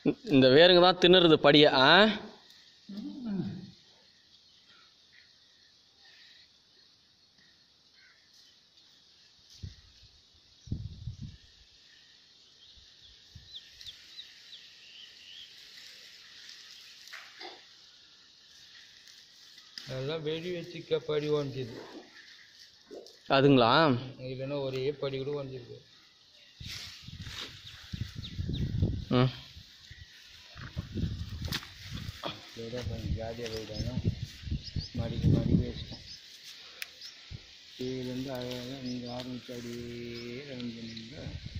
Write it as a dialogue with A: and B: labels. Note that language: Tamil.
A: இந்த- இந்த வேருங்க தான் தின்னுறது படியை ஆ
B: அதெல்லாம் வெடி வச்சுக்க படி உடஞ்சிது
A: அதுங்களா
B: இல்லைன்னா ஒரே படி கூட உடஞ்சிருக்கு
A: ம்
B: சரியா கொஞ்சம் ஜாலியாக போயிட்டாங்க மடிக்கு மடி வச்சிட்டோம் கீழேருந்து அழகாக இங்கே ஆரம்பிச்சு அப்படியே ரவுண்ட் பண்ணிங்க